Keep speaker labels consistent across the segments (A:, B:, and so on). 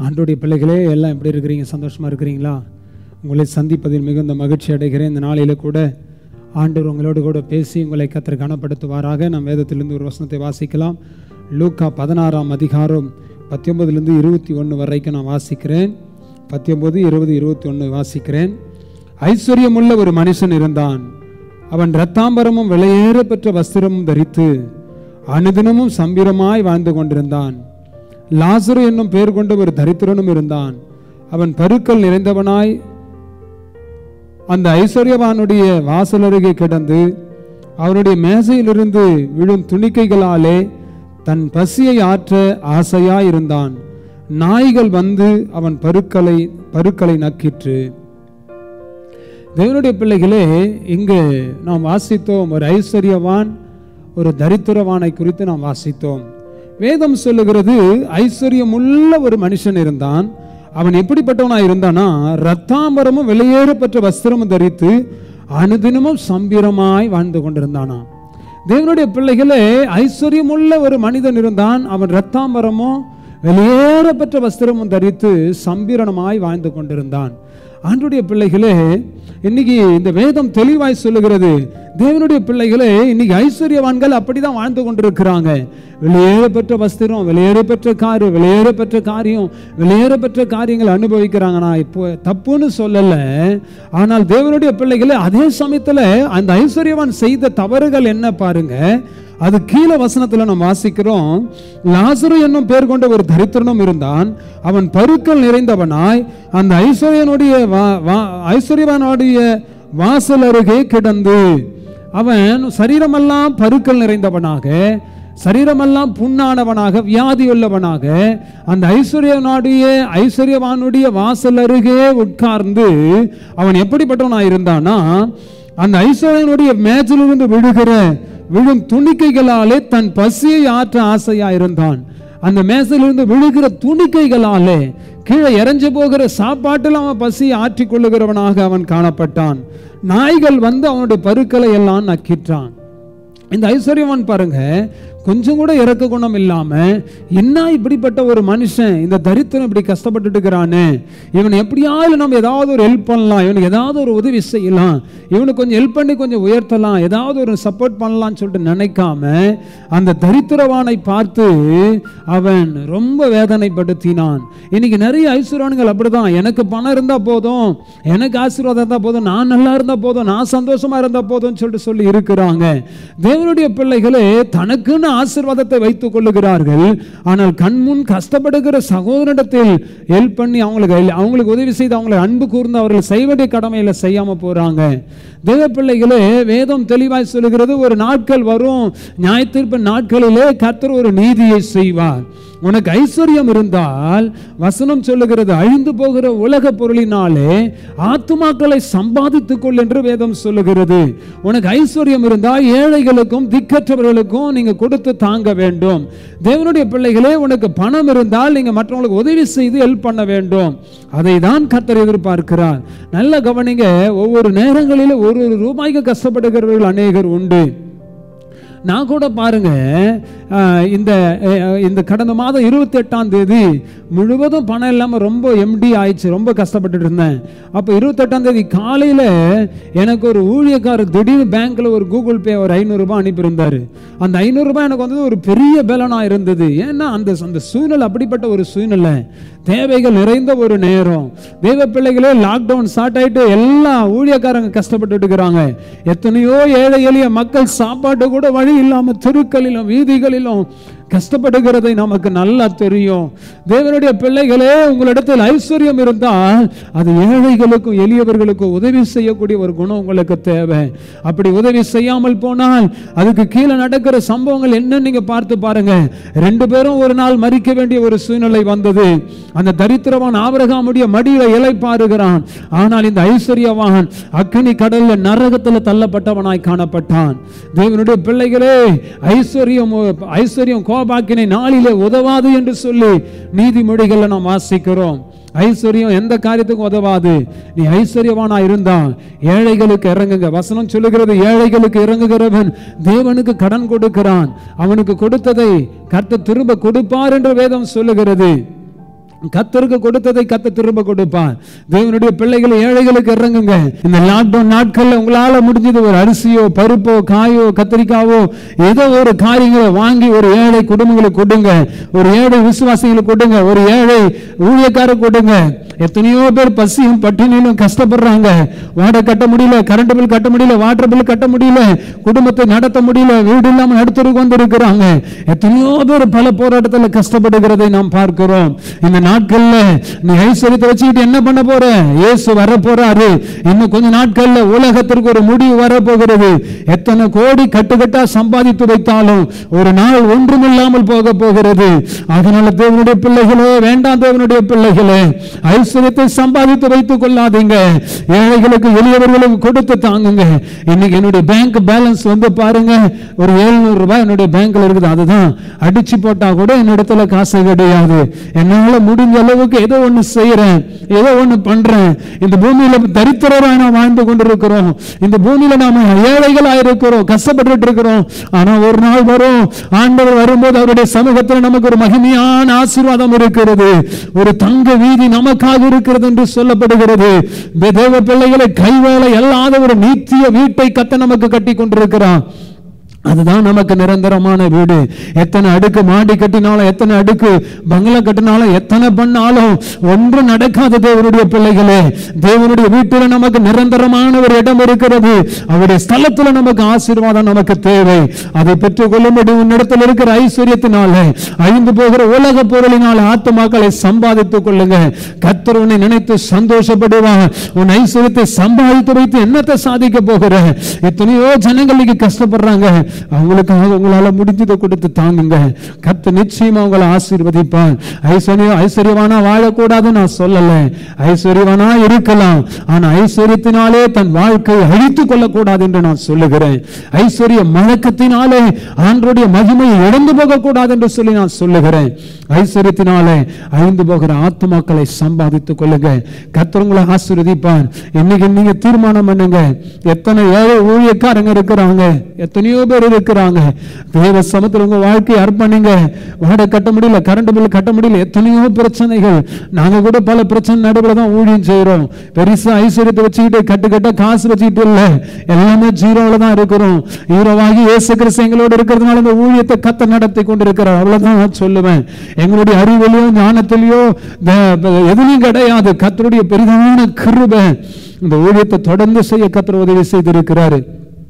A: ஆண்டோடைய பிள்ளைகளே எல்லாம் எப்படி இருக்கிறீங்க சந்தோஷமாக இருக்கிறீங்களா உங்களை சந்திப்பதில் மிகுந்த மகிழ்ச்சி அடைகிறேன் இந்த நாளில் கூட ஆண்டவர் உங்களோடு கூட பேசி உங்களை கத்தர் கனப்படுத்துவாராக நாம் வேதத்திலிருந்து ஒரு வசனத்தை வாசிக்கலாம் லூக்கா பதினாறாம் அதிகாரம் பத்தொன்பதுலேருந்து இருபத்தி ஒன்று வரைக்கும் நான் வாசிக்கிறேன் பத்தொன்பது இருபது இருபத்தி ஒன்று வாசிக்கிறேன் ஐஸ்வர்யமுள்ள ஒரு மனுஷன் இருந்தான் அவன் இரத்தாம்பரமும் விலையேற பெற்ற வஸ்திரமும் தரித்து அனுதினமும் சம்பிரமாய் வாழ்ந்து கொண்டிருந்தான் லாசரு என்னும் பெயர் கொண்ட ஒரு தரித்திரனும் இருந்தான் அவன் பருக்கள் நிறைந்தவனாய் அந்த ஐஸ்வர்யவானுடைய வாசல் அருகே கிடந்து அவனுடைய மேசையிலிருந்து விழும் துணிக்கைகளாலே தன் பசியை ஆற்ற ஆசையாய் இருந்தான் நாய்கள் வந்து அவன் பருக்களை பருக்களை நக்கிற்று தேவனுடைய பிள்ளைகளே இங்கு நாம் வாசித்தோம் ஒரு ஐஸ்வர்யவான் ஒரு தரித்திரவானை குறித்து நாம் வாசித்தோம் வேதம் சொல்லுகிறது ஐஸ்வர்யமுள்ள ஒரு மனுஷன் இருந்தான் அவன் எப்படிப்பட்டவனா இருந்தானா ரத்தாம்பரமும் வெளியேறப்பட்ட வஸ்திரமும் தரித்து அனுதினமும் சம்பிரமாய் வாழ்ந்து கொண்டிருந்தானா தேவனுடைய பிள்ளைகளே ஐஸ்வர்யமுள்ள ஒரு மனிதன் இருந்தான் அவன் ரத்தாம்பரமும் வெளியேறப்பட்ட வஸ்திரமும் தரித்து சம்பிரணமாய் வாழ்ந்து கொண்டிருந்தான் ஆண்டுடைய பிள்ளைகளே இன்னைக்கு இந்த வேதம் தெளிவாய் சொல்லுகிறது தேவனுடைய பிள்ளைகளே இன்னைக்கு ஐஸ்வர்யவான்கள் அப்படிதான் வாழ்ந்து கொண்டிருக்கிறாங்க வெளியேற பெற்ற வஸ்திரம் வெளியேற பெற்ற காரு வெளியேற பெற்ற காரியம் வெளியேற பெற்ற காரியங்கள் அனுபவிக்கிறாங்க நான் இப்போ தப்புன்னு சொல்லல ஆனால் தேவனுடைய பிள்ளைகளே அதே சமயத்துல அந்த ஐஸ்வர்யவான் செய்த தவறுகள் என்ன பாருங்க அது கீழே வசனத்துல நம்ம வாசிக்கிறோம் லாசரு என்னும் பேர் கொண்ட ஒரு தரித்திரனும் இருந்தான் அவன் பருக்கள் நிறைந்தவனாய் அந்த ஐஸ்வர்யனுடைய வா- வா- ஐஸ்வர்யவானுடைய வாசல் அருகே கிடந்து அவன் சரீரமெல்லாம் பருக்கள் நிறைந்தவனாக சரீரமெல்லாம் புண்ணானவனாக வியாதி உள்ளவனாக அந்த ஐஸ்வர்யனுடைய ஐஸ்வர்யவானுடைய வாசல் அருகே உட்கார்ந்து அவன் எப்படிப்பட்டவனா இருந்தானா அந்த ஐஸ்வர்யனுடைய மேஜிலிருந்து விழுகிற விழும் துணிக்கைகளாலே தன் பசியை ஆற்ற ஆசையா இருந்தான் அந்த மேசையிலிருந்து விழுகிற துணிக்கைகளாலே கீழே இறஞ்சு போகிற சாப்பாட்டில் அவன் பசியை ஆற்றிக் கொள்ளுகிறவனாக அவன் காணப்பட்டான் நாய்கள் வந்து அவனுடைய பருக்களை எல்லாம் நக்கிற்றான் இந்த ஐஸ்வர்யவான் பாருங்க கொஞ்சம் கூட இறக்க குணம் இல்லாம என்ன இப்படிப்பட்ட ஒரு மனுஷன் இந்த தரித்திரம் இப்படி கஷ்டப்பட்டுட்டு இருக்கிறானே இவன் எப்படியாவது நம்ம ஏதாவது ஒரு ஹெல்ப் பண்ணலாம் இவனுக்கு ஏதாவது ஒரு உதவி செய்யலாம் இவனுக்கு கொஞ்சம் ஹெல்ப் பண்ணி கொஞ்சம் உயர்த்தலாம் ஏதாவது ஒரு சப்போர்ட் பண்ணலாம்னு சொல்லிட்டு நினைக்காம அந்த தரித்திரவானை பார்த்து அவன் ரொம்ப வேதனைப்படுத்தினான் இன்னைக்கு நிறைய ஐஸ்வர்யவான்கள் அப்படிதான் எனக்கு பணம் இருந்தா போதும் எனக்கு ஆசீர்வாதம் இருந்தா போதும் நான் நல்லா இருந்தா போதும் நான் சந்தோஷமா இருந்தா போதும்னு சொல்லிட்டு சொல்லி இருக்கிறாங்க தேவனுடைய பிள்ளைகளே தனக்குன்னு ஆசீர்வாதத்தை வைத்துக் கொள்ளுகிறார்கள் ஆனால் கண்முன் கஷ்டப்படுகிற சகோதரிடத்தில் ஹெல்ப் பண்ணி அவங்களுக்கு அவங்களுக்கு உதவி செய்து அவங்களை அன்பு கூர்ந்து அவர்கள் செய்ய வேண்டிய கடமையில செய்யாம போறாங்க தேவ பிள்ளைகளே வேதம் தெளிவாய் சொல்லுகிறது ஒரு நாட்கள் வரும் நியாயத்தீர்ப்பு நாட்களிலே கர்த்தர் ஒரு நீதியை செய்வார் உனக்கு ஐஸ்வர்யம் இருந்தால் வசனம் சொல்லுகிறது அழிந்து போகிற உலக பொருளினாலே ஆத்துமாக்களை சம்பாதித்துக் கொள் என்று வேதம் சொல்லுகிறது உனக்கு ஐஸ்வர்யம் இருந்தால் ஏழைகளுக்கும் திக்கற்றவர்களுக்கும் நீங்க கொடுத்து தாங்க வேண்டும் தேவனுடைய பிள்ளைகளே உனக்கு பணம் இருந்தால் நீங்க மற்றவங்களுக்கு உதவி செய்து ஹெல்ப் பண்ண வேண்டும் அதை தான் கர்த்தர் எதிர்பார்க்கிறார் நல்ல கவனிங்க ஒவ்வொரு நேரங்களிலும் ஒரு ஒரு ரூபாய்க்கு கஷ்டப்படுகிறவர்கள் அநேகர் உண்டு நான் கூட பாருங்க அஹ், இந்த அஹ், இந்த கடந்த மாதம் இருபத்தி எட்டாம் தேதி முழுவதும் பணம் இல்லாமல் ரொம்ப எம்டி ஆயிடுச்சு ரொம்ப கஷ்டப்பட்டுட்டு இருந்தேன் அப்போ இருபத்தெட்டாம் தேதி காலையில் எனக்கு ஒரு ஊழியக்காரர் திடீர்னு பேங்க்கில் ஒரு கூகுள் பே ஒரு ஐநூறுரூபா அனுப்பியிருந்தாரு அந்த ஐநூறுரூபா எனக்கு வந்து ஒரு பெரிய பலனாக இருந்தது ஏன்னா அந்த அந்த சூழ்நிலை அப்படிப்பட்ட ஒரு சூழ்நிலை தேவைகள் நிறைந்த ஒரு நேரம் தேவ பிள்ளைகளே லாக்டவுன் ஸ்டார்ட் ஆயிட்டு எல்லா ஊழியக்காரங்க கஷ்டப்பட்டுட்டு இருக்கிறாங்க எத்தனையோ ஏழை எளிய மக்கள் சாப்பாட்டு கூட வழி இல்லாம தெருக்களிலும் வீதிகளிலும் கஷ்டப்படுகிறதை நமக்கு நல்லா தெரியும் தேவனுடைய பிள்ளைகளே உங்களிடத்தில் ஐஸ்வர்யம் இருந்தால் அது ஏழைகளுக்கும் எளியவர்களுக்கும் உதவி செய்யக்கூடிய ஒரு குணம் உங்களுக்கு தேவை அப்படி உதவி செய்யாமல் போனால் அதுக்கு கீழே நடக்கிற சம்பவங்கள் என்ன நீங்க பார்த்து பாருங்க ரெண்டு பேரும் ஒரு நாள் மறிக்க வேண்டிய ஒரு சூழ்நிலை வந்தது அந்த தரித்திரவான் ஆபரகாமுடைய மடியில இலை பாருகிறான் ஆனால் இந்த ஐஸ்வர்யவான் அக்கினி கடல்ல நரகத்துல தள்ளப்பட்டவனாய் காணப்பட்டான் தேவனுடைய பிள்ளைகளே ஐஸ்வர்யம் ஐஸ்வர்யம் கோபாக்கினை நாளிலே உதவாது என்று சொல்லி நீதிமொழிகள்ல நாம் வாசிக்கிறோம் ஐஸ்வர்யம் எந்த காரியத்துக்கும் உதவாது நீ ஐஸ்வர்யவானா இருந்தா ஏழைகளுக்கு இறங்குங்க வசனம் சொல்லுகிறது ஏழைகளுக்கு இறங்குகிறவன் தேவனுக்கு கடன் கொடுக்கிறான் அவனுக்கு கொடுத்ததை கர்த்தர் திரும்ப கொடுப்பார் என்று வேதம் சொல்லுகிறது கத்தருக்கு கொடுத்ததை கத்த திரும்ப கொடுப்பார் தேவனுடைய பிள்ளைகளை ஏழைகளுக்கு இறங்குங்க இந்த லாக்டவுன் நாட்கள்ல உங்களால முடிஞ்சது ஒரு அரிசியோ பருப்போ காயோ கத்திரிக்காவோ ஏதோ ஒரு காரியங்களை வாங்கி ஒரு ஏழை குடும்பங்களுக்கு கொடுங்க ஒரு ஏழை விசுவாசிகளுக்கு கொடுங்க ஒரு ஏழை ஊழியக்காரர் கொடுங்க எத்தனையோ பேர் பசியும் பட்டினியிலும் கஷ்டப்படுறாங்க வாடகை கட்ட முடியல கரண்ட் பில் கட்ட முடியல வாட்டர் பில் கட்ட முடியல குடும்பத்தை நடத்த முடியல வீடு இல்லாம நடுத்தருக்கு வந்து இருக்கிறாங்க எத்தனையோ பேர் பல போராட்டத்தில் கஷ்டப்படுகிறதை நாம் பார்க்கிறோம் இந்த நாட்கள்ல நீ ஐஸ்வர்யத்தை வச்சுக்கிட்டு என்ன பண்ண போற இயேசு வர போறாரு இன்னும் கொஞ்ச நாட்கள்ல உலகத்திற்கு ஒரு முடிவு வர போகிறது எத்தனை கோடி கட்டுக்கட்டா சம்பாதித்து வைத்தாலும் ஒரு நாள் ஒன்றுமில்லாமல் போக போகிறது அதனால தேவனுடைய பிள்ளைகளே வேண்டாம் தேவனுடைய பிள்ளைகளே ஐஸ்வர்யத்தை சம்பாதித்து வைத்துக் கொள்ளாதீங்க ஏழைகளுக்கு எளியவர்களுக்கு கொடுத்து தாங்குங்க இன்னைக்கு என்னுடைய பேங்க் பேலன்ஸ் வந்து பாருங்க ஒரு 700 ரூபாய் என்னுடைய பேங்க்ல இருக்குது அதுதான் அடிச்சு போட்டா கூட என்னிடத்துல காசு கிடையாது என்னால முடிஞ்ச அளவுக்கு ஏதோ ஒண்ணு செய்யறேன் ஏதோ ஒண்ணு பண்றேன் இந்த பூமியில தரித்திரராய் நாம் வாழ்ந்து கொண்டிருக்கிறோம் இந்த பூமியில நாம ஏழைகளா இருக்கிறோம் கஷ்டப்பட்டு இருக்கிறோம் ஆனா ஒரு நாள் வரும் ஆண்டவர் வரும்போது அவருடைய சமூகத்தில் நமக்கு ஒரு மகிமையான ஆசீர்வாதம் இருக்கிறது ஒரு தங்க வீதி நமக்காக இருக்கிறது என்று சொல்லப்படுகிறது இந்த தேவ பிள்ளைகளை கைவேலை அல்லாத ஒரு நீத்திய வீட்டை கத்த நமக்கு கட்டி கொண்டிருக்கிறான் அதுதான் நமக்கு நிரந்தரமான வீடு எத்தனை அடுக்கு மாடி கட்டினாலும் எத்தனை அடுக்கு பங்களா கட்டினாலும் எத்தனை பண்ணாலும் ஒன்றும் நடக்காத தேவனுடைய பிள்ளைகளே தேவனுடைய வீட்டில் நமக்கு நிரந்தரமான ஒரு இடம் இருக்கிறது அவருடைய ஸ்தலத்துல நமக்கு ஆசீர்வாதம் நமக்கு தேவை அதை பெற்றுக் கொள்ளும்படி உன்னிடத்தில் இருக்கிற ஐஸ்வர்யத்தினால அழிந்து போகிற உலக பொருளினால் ஆத்துமாக்களை சம்பாதித்துக் கொள்ளுங்க கத்தர் உன்னை நினைத்து சந்தோஷப்படுவான் உன் ஐஸ்வர்யத்தை சம்பாதித்து வைத்து என்னத்தை சாதிக்க போகிற எத்தனையோ ஜனங்கள் இன்னைக்கு கஷ்டப்படுறாங்க அவங்களுக்காக உங்களால முடிஞ்சதை கொடுத்து தாங்குங்க கத்து நிச்சயமா உங்களை ஆசீர்வதிப்பான் ஐஸ்வர்யம் ஐஸ்வர்யவானா வாழக்கூடாதுன்னு நான் சொல்லல ஐஸ்வர்யவானா இருக்கலாம் ஆனா ஐஸ்வர்யத்தினாலே தன் வாழ்க்கையை அழித்துக் கொள்ளக்கூடாது என்று நான் சொல்லுகிறேன் ஐஸ்வர்ய மழக்கத்தினாலே ஆண்டருடைய மகிமையை இழந்து போகக்கூடாது என்று சொல்லி நான் சொல்லுகிறேன் ஐஸ்வர்யத்தினாலே அழிந்து போகிற ஆத்துமாக்களை சம்பாதித்துக் கொள்ளுங்க கத்தர் உங்களை ஆசீர்வதிப்பான் இன்னைக்கு நீங்க தீர்மானம் பண்ணுங்க எத்தனை ஏழை ஊழியக்காரங்க இருக்கிறாங்க எத்தனையோ பேர் இருக்கிறாங்க தேவ சமத்துல உங்க வாழ்க்கையை அர்ப்பணிங்க வாடகை கட்ட முடியல கரண்ட் பில் கட்ட முடியல எத்தனையோ பிரச்சனைகள் நாங்க கூட பல பிரச்சனை நடுவில் தான் ஊழியம் செய்யறோம் பெருசா ஐஸ்வர்யத்தை வச்சுக்கிட்டு கட்டு கட்ட காசு வச்சுக்கிட்டு இல்ல எல்லாமே ஜீரோல தான் இருக்கிறோம் ஹீரோவாகி இயேசு கிறிஸ்து எங்களோட இருக்கிறதுனால இந்த ஊழியத்தை கத்த நடத்தி கொண்டிருக்கிறார் அவ்வளவுதான் நான் சொல்லுவேன் எங்களுடைய அறிவிலையோ ஞானத்திலேயோ த- த- எதுலையும் கிடையாது கத்தருடைய பெரிதான கிருபை இந்த ஊழியத்தை தொடர்ந்து செய்ய கத்தர் உதவி செய்திருக்கிறாரு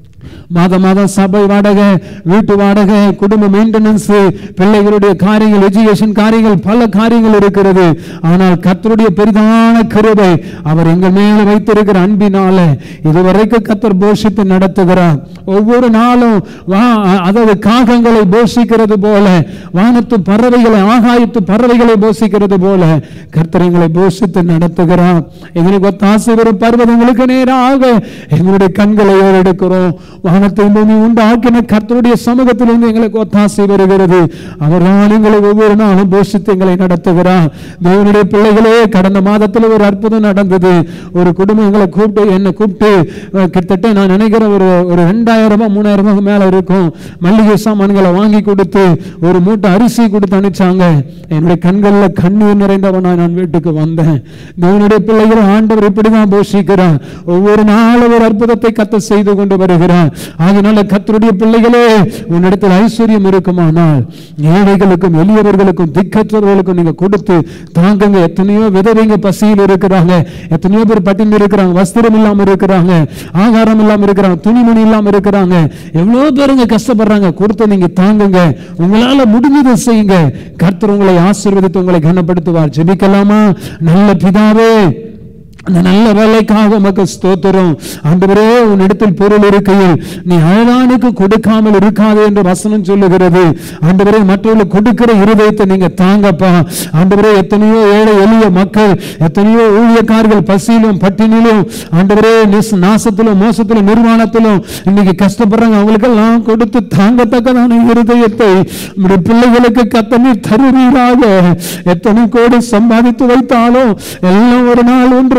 A: மாதம் மாதம் சபை வாடகை வீட்டு வாடகை குடும்ப மெயின்டெனன்ஸ் பிள்ளைகளுடைய காரியங்கள் எஜுகேஷன் காரியங்கள் பல காரியங்கள் இருக்கிறது ஆனால் கர்த்தருடைய பெரிதான கிருபை அவர் எங்கள் மேல வைத்திருக்கிற அன்பினால இதுவரைக்கும் கத்தர் போஷித்து நடத்துகிறார் ஒவ்வொரு நாளும் வா அதாவது காகங்களை போஷிக்கிறது போல வானத்து பறவைகளை ஆகாயத்து பறவைகளை போஷிக்கிறது போல கர்த்தர் எங்களை போஷித்து நடத்துகிறார் எங்களுக்கு ஒத்தாசை வரும் பர்வதங்களுக்கு நேராக எங்களுடைய கண்களை ஏறெடுக்கிறோம் வானத்தை பூமி உண்டாக்கின கர்த்தருடைய சமூகத்திலிருந்து எங்களுக்கு ஒத்தாசை வருகிறது அவர்தான் எங்களை ஒவ்வொரு நாளும் போஷித்து எங்களை நடத்துகிறார் தேவனுடைய பிள்ளைகளே கடந்த மாதத்துல ஒரு அற்புதம் நடந்தது ஒரு குடும்பம் எங்களை கூப்பிட்டு என்னை கூப்பிட்டு அஹ், கிட்டத்தட்ட நான் நினைக்கிறேன் ஒரு ஒரு ரெண்டாயிரம் ரூபாய் மூணாயிரம் ரூபாய் மேல இருக்கும் மல்லிகை சாமான்களை வாங்கி கொடுத்து ஒரு மூட்டை அரிசி கொடுத்து அனுப்பிச்சாங்க என்னுடைய கண்கள்ல கண்ணீர் நிறைந்தவனா நான் வீட்டுக்கு வந்தேன் தேவனுடைய பிள்ளைகள் ஆண்டவர் இப்படிதான் போஷிக்கிறார் ஒவ்வொரு நாளும் ஒரு அற்புதத்தை கத்த செய்து கொண்டு வருகிறார் அதனால கத்தருடைய பிள்ளைகளே உன்னிடத்தில் ஐஸ்வர்யம் இருக்குமானால் ஏழைகளுக்கும் எளியவர்களுக்கும் திக்கற்றவர்களுக்கும் நீங்க கொடுத்து தாங்குங்க எத்தனையோ விதவைங்க பசியில் இருக்கிறாங்க எத்தனையோ பேர் பட்டினி இருக்கிறாங்க வஸ்திரம் இல்லாம இருக்கிறாங்க ஆகாரம் இல்லாம இருக்கிறாங்க துணிமணி இல்லாம இருக்கிறாங்க எவ்வளவு பேருங்க கஷ்டப்படுறாங்க கொடுத்து நீங்க தாங்குங்க உங்களால முடிஞ்சதை செய்யுங்க கர்த்தர் உங்களை ஆசீர்வதித்து உங்களை கனப்படுத்துவார் ஜெபிக்கலாமா நல்ல பிதாவே அந்த நல்ல வேலைக்காக உமக்கு ஸ்தோத்திரம் ஆண்டவரே உன்னிடத்தில் பொருள் இருக்கையில் நீ அழகானுக்கு கொடுக்காமல் இருக்காது என்று வசனம் சொல்லுகிறது ஆண்டவரே மற்றவர்களுக்கு கொடுக்கிற இருதயத்தை நீங்க தாங்கப்பா ஆண்டவரே எத்தனையோ ஏழை எளிய மக்கள் எத்தனையோ ஊழியக்காரர்கள் பசியிலும் பட்டினிலும் ஆண்டவரே நிஸ்- நாசத்திலும் மோசத்திலும் நிர்வாணத்திலும் இன்னைக்கு கஷ்டப்படுறாங்க அவங்களுக்கெல்லாம் கொடுத்து தாங்கத்தக்கதான இருதயத்தை நம்முடைய பிள்ளைகளுக்கு கத்தனை தருவீராக எத்தனை கோடி சம்பாதித்து வைத்தாலும் எல்லாம் ஒரு நாள் ஒன்றும்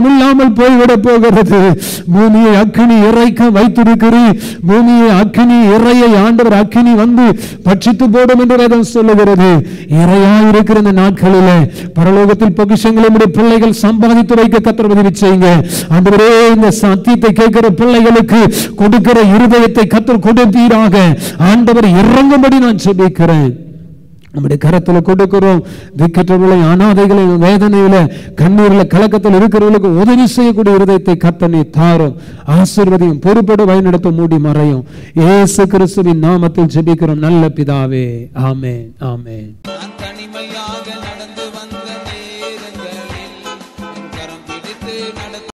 A: இல்லாமல் போய்விட போகிறது பூமியை அக்கினி இறைக்க வைத்திருக்கிறீர் பூமியை அக்கினி இறையை ஆண்டவர் அக்கினி வந்து பட்சித்து போடும் என்று வேதம் சொல்லுகிறது இறையா இருக்கிற இந்த நாட்களிலே பரலோகத்தில் பொக்கிஷங்களை நம்முடைய பிள்ளைகள் சம்பாதித்து வைக்க கத்தர் உதவி செய்யுங்க ஆண்டவரே இந்த சத்தியத்தை கேட்கிற பிள்ளைகளுக்கு கொடுக்கிற இருதயத்தை கத்தர் கொடுப்பீராக ஆண்டவர் இறங்கும்படி நான் செபிக்கிறேன் நம்முடைய கரத்துல கொடுக்கிறோம் திக்கற்றவர்களை அனாதைகளை வேதனையில கண்ணீர்ல கலக்கத்தில் இருக்கிறவர்களுக்கு உதவி செய்யக்கூடிய இருதயத்தை கத்தனை தாரும் ஆசீர்வதியும் பொறுப்பட வழிநடத்த மூடி மறையும் ஏசு கிறிஸ்துவின் நாமத்தில் ஜெபிக்கிறோம் நல்ல பிதாவே ஆமென் ஆமென்
B: நான் தனிமையாக